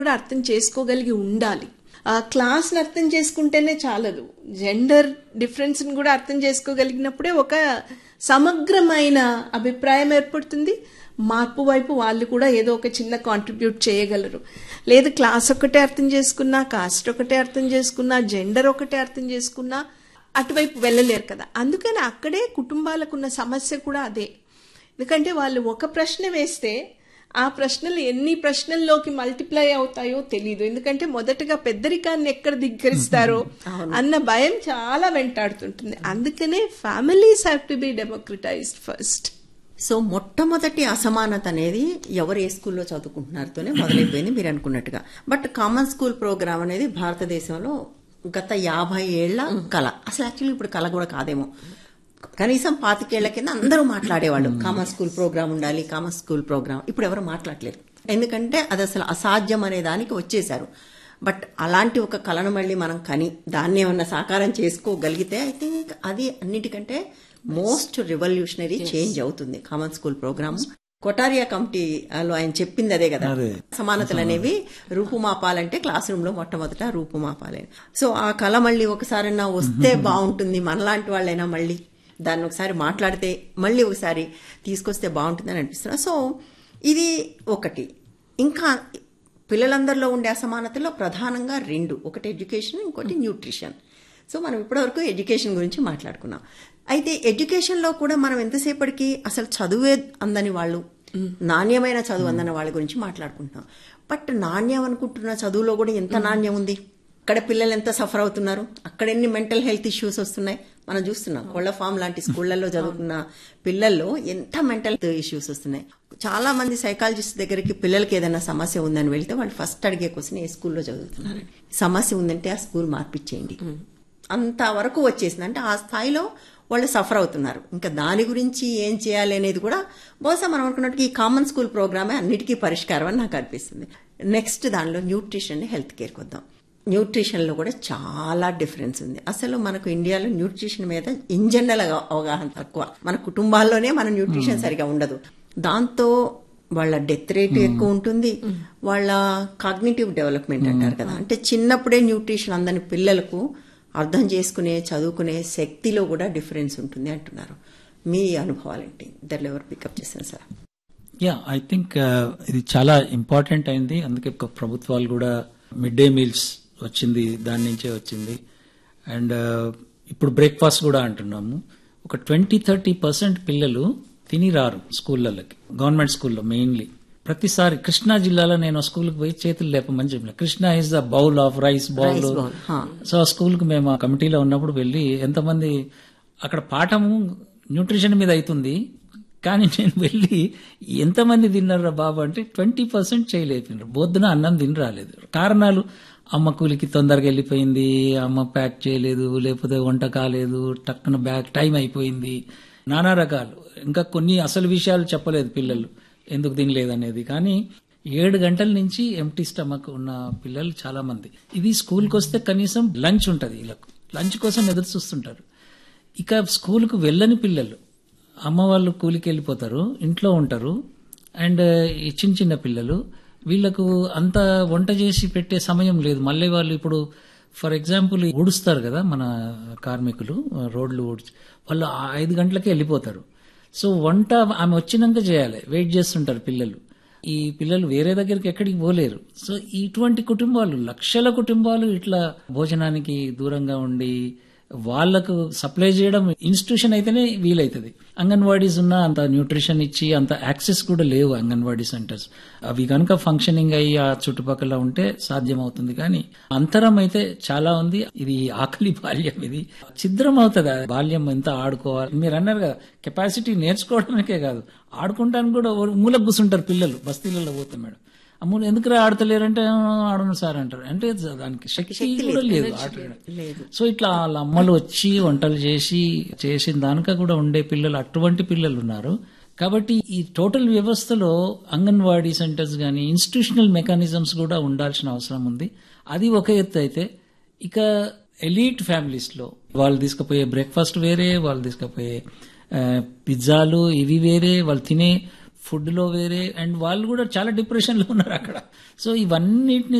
కూడా అర్థం చేసుకోగలిగి ఉండాలి ఆ క్లాస్ని అర్థం చేసుకుంటేనే చాలదు జెండర్ డిఫరెన్స్ని కూడా అర్థం చేసుకోగలిగినప్పుడే ఒక సమగ్రమైన అభిప్రాయం ఏర్పడుతుంది మార్పు వైపు వాళ్ళు కూడా ఏదో ఒక చిన్న కాంట్రిబ్యూట్ చేయగలరు లేదు క్లాస్ ఒకటే అర్థం చేసుకున్నా కాస్ట్ ఒకటే అర్థం చేసుకున్నా జెండర్ ఒకటే అర్థం చేసుకున్నా అటువైపు వెళ్ళలేరు కదా అందుకని అక్కడే కుటుంబాలకున్న సమస్య కూడా అదే ఎందుకంటే వాళ్ళు ఒక ప్రశ్న వేస్తే ఆ ప్రశ్నలు ఎన్ని ప్రశ్నల్లోకి మల్టిప్లై అవుతాయో తెలియదు ఎందుకంటే మొదటగా పెద్దరికాన్ని ఎక్కడ ధిక్కరిస్తారో అన్న భయం చాలా వెంటాడుతుంటుంది అందుకనే families have to be democratized first so మొట్టమొదటి అసమానత అనేది ఎవరు ఏ స్కూల్లో చదువుకుంటున్నారతోనే మొదలైపోయింది మీరు అనుకున్నట్టుగా బట్ కామన్ స్కూల్ ప్రోగ్రామ్ అనేది భారతదేశంలో గత యాభై ఏళ్ల కళ అసలు యాక్చువల్లీ ఇప్పుడు కళ కూడా కాదేమో కనీసం పాతికేళ్ల కింద అందరూ మాట్లాడేవాళ్ళు కామన్ స్కూల్ ప్రోగ్రామ్ ఉండాలి కామన్ స్కూల్ ప్రోగ్రామ్ ఇప్పుడు ఎవరు మాట్లాడలేరు ఎందుకంటే అది అసలు అసాధ్యం అనే దానికి వచ్చేసారు బట్ అలాంటి ఒక కళను మళ్ళీ మనం కని దాన్ని ఏమన్నా సాకారం చేసుకోగలిగితే ఐ థింక్ అది అన్నిటికంటే మోస్ట్ రివల్యూషనరీ చేంజ్ అవుతుంది కామన్ స్కూల్ ప్రోగ్రామ్ కొటారియా కమిటీలో ఆయన చెప్పింది అదే కదా అదే. సమానతలు అనేవి రూపుమాపాలంటే క్లాస్ రూమ్ లో మొట్టమొదట రూపుమాపాలి సో ఆ కళ మళ్ళీ ఒకసారైనా వస్తే బాగుంటుంది మనలాంటి వాళ్ళైనా మళ్ళీ దాన్ని ఒకసారి మాట్లాడితే మళ్ళీ ఒకసారి తీసుకొస్తే బాగుంటుందని అనిపిస్తున్నా సో ఇది ఒకటి ఇంకా పిల్లలందరిలో ఉండే అసమానతలో ప్రధానంగా రెండు ఒకటి ఎడ్యుకేషన్ ఇంకోటి న్యూట్రిషన్ సో మనం ఇప్పటివరకు ఎడ్యుకేషన్ గురించి మాట్లాడుకున్నాం అయితే ఎడ్యుకేషన్లో కూడా మనం ఎంతసేపటికి అసలు చదువే అందని వాళ్ళు నాణ్యమైన చదువు అందని వాళ్ళ గురించి మాట్లాడుకుంటున్నాం బట్ నాణ్యం అనుకుంటున్న చదువులో కూడా ఎంత నాణ్యం ఉంది అక్కడ పిల్లలు ఎంత సఫర్ అవుతున్నారు అక్కడ ఎన్ని మెంటల్ హెల్త్ ఇష్యూస్ వస్తున్నాయి మనం చూస్తున్నాం కోళ్ల ఫామ్ లాంటి స్కూళ్లలో చదువుకున్న పిల్లల్లో ఎంత మెంటల్ ఇష్యూస్ వస్తున్నాయి చాలా మంది సైకాలజిస్ట్ దగ్గరికి పిల్లలకి ఏదైనా సమస్య ఉందని వెళ్తే వాళ్ళు ఫస్ట్ అడిగే క్వశ్చన్ ఏ స్కూల్లో చదువుతున్నారు సమస్య ఉందంటే ఆ స్కూల్ మార్పిచ్చేయండి అంత వరకు వచ్చేసింది అంటే ఆ స్థాయిలో వాళ్ళు సఫర్ అవుతున్నారు ఇంకా దాని గురించి ఏం చేయాలి అనేది కూడా బహుశా మనం అనుకున్నట్టు ఈ కామన్ స్కూల్ ప్రోగ్రామే అన్నిటికీ పరిష్కారం అని నాకు అనిపిస్తుంది నెక్స్ట్ దానిలో న్యూట్రిషన్ హెల్త్ కేర్కి వద్దాం న్యూట్రిషన్లో కూడా చాలా డిఫరెన్స్ ఉంది అసలు మనకు ఇండియాలో న్యూట్రిషన్ మీద ఇన్ జనరల్ అవగాహన తక్కువ మన కుటుంబాల్లోనే మన న్యూట్రిషన్ సరిగా ఉండదు దాంతో వాళ్ళ డెత్ రేట్ ఎక్కువ ఉంటుంది వాళ్ళ కాగ్నిటివ్ డెవలప్మెంట్ అంటారు కదా అంటే చిన్నప్పుడే న్యూట్రిషన్ అందని పిల్లలకు అర్థం చేసుకునే చదువుకునే శక్తిలో కూడా డిఫరెన్స్ ఉంటుంది అంటున్నారు మీ అనుభవాలేంటి ఇద్దరు ఎవరు పికప్ చేశారు సార్ యా ఐ థింక్ ఇది చాలా ఇంపార్టెంట్ అయింది అందుకే ఒక ప్రభుత్వాలు కూడా మిడ్ డే మీల్స్ వచ్చింది దాని నుంచే వచ్చింది అండ్ ఇప్పుడు బ్రేక్ఫాస్ట్ కూడా అంటున్నాము ఒక ట్వంటీ థర్టీ పర్సెంట్ పిల్లలు తిని రారు స్కూళ్ళకి గవర్నమెంట్ స్కూల్లో మెయిన్లీ ప్రతిసారి కృష్ణా జిల్లాలో నేను ఆ స్కూల్కి పోయి చేతులు లేపమని చెప్పిన Krishna is the bowl of rice bowl Rice bowl, హా. సో ఆ స్కూల్కి మేము ఆ కమిటీలో ఉన్నప్పుడు వెళ్ళి ఎంతమంది అక్కడ పాఠము న్యూట్రిషన్ మీద అవుతుంది కానీ నేను వెళ్ళి ఎంతమంది తిన్నారా బాబు అంటే ట్వంటీ పర్సెంట్ చేయలేకపోయినారు బొద్దున అన్నం తిని రాలేదు కారణాలు అమ్మ కూలికి తొందరగా వెళ్ళిపోయింది అమ్మ ప్యాక్ చేయలేదు లేకపోతే వంట కాలేదు టక్కున బ్యాగ్ టైం అయిపోయింది నానా రకాలు ఇంకా కొన్ని అసలు విషయాలు చెప్పలేదు పిల్లలు ఎందుకు తినలేదు అనేది కానీ ఏడు గంటల నుంచి ఎంటీ స్టమక్ ఉన్న పిల్లలు చాలా మంది ఇది స్కూల్కి వస్తే కనీసం లంచ్ ఉంటుంది వీళ్ళకు లంచ్ కోసం ఎదురు చూస్తుంటారు ఇక స్కూల్కు వెళ్ళని పిల్లలు అమ్మ వాళ్ళు కూలికి వెళ్ళిపోతారు ఇంట్లో ఉంటారు అండ్ ఈ చిన్న చిన్న పిల్లలు వీళ్ళకు అంత వంట చేసి పెట్టే సమయం లేదు మళ్ళీ వాళ్ళు ఇప్పుడు ఫర్ ఎగ్జాంపుల్ ఊడుస్తారు కదా మన కార్మికులు రోడ్లు ఊడ్చి వాళ్ళు ఆ ఐదు గంటలకే వెళ్ళిపోతారు సో వంట ఆమె వచ్చినాక చేయాలి వెయిట్ చేస్తుంటారు పిల్లలు ఈ పిల్లలు వేరే దగ్గరికి ఎక్కడికి పోలేరు సో ఇటువంటి కుటుంబాలు లక్షల కుటుంబాలు ఇట్లా భోజనానికి దూరంగా ఉండి వాళ్లకు సప్లై చేయడం ఇన్స్టిట్యూషన్ అయితేనే వీలైతుంది అంగన్వాడీస్ ఉన్న అంత న్యూట్రిషన్ ఇచ్చి అంత యాక్సెస్ కూడా లేవు అంగన్వాడీ సెంటర్స్ అవి కనుక ఫంక్షనింగ్ అయ్యి ఆ చుట్టుపక్కల ఉంటే సాధ్యం అవుతుంది కానీ అంతరం అయితే చాలా ఉంది ఇది ఆకలి బాల్యం ఇది ఛిద్రం అవుతుంది ఆ బాల్యం ఎంత ఆడుకోవాలి మీరు అన్నారు కదా కెపాసిటీ నేర్చుకోవడానికే కాదు ఆడుకుంటానికి కూడా ఓ మూలకు కూర్చుంటారు పిల్లలు బస్తీలలో పోతే మేడం అమ్మ ఎందుకు ఆడతలేరంటే "ఆ, ఆడను సార్ అంటారు అంటే దానికి శక్తి కూడా లేదు ఆటలు సో ఇట్లా వాళ్ళ అమ్మలు వచ్చి వంటలు చేసి చేసిన దానిక కూడా ఉండే పిల్లలు అటువంటి పిల్లలు ఉన్నారు కాబట్టి ఈ టోటల్ వ్యవస్థలో అంగన్వాడీ సెంటర్స్ కానీ ఇన్స్టిట్యూషనల్ మెకానిజమ్స్ కూడా ఉండాల్సిన అవసరం ఉంది అది ఒక ఎత్తు అయితే ఇక ఎలీట్ ఫ్యామిలీస్ లో వాళ్ళు తీసుకుపోయే బ్రేక్ఫాస్ట్ వేరే వాళ్ళు తీసుకుపోయే ఆ, పిజ్జాలు ఇవి వేరే వాళ్ళు తినే ఫుడ్ లో వేరే అండ్ వాళ్ళు కూడా చాలా డిప్రెషన్ లో ఉన్నారు అక్కడ సో ఇవన్నిటిని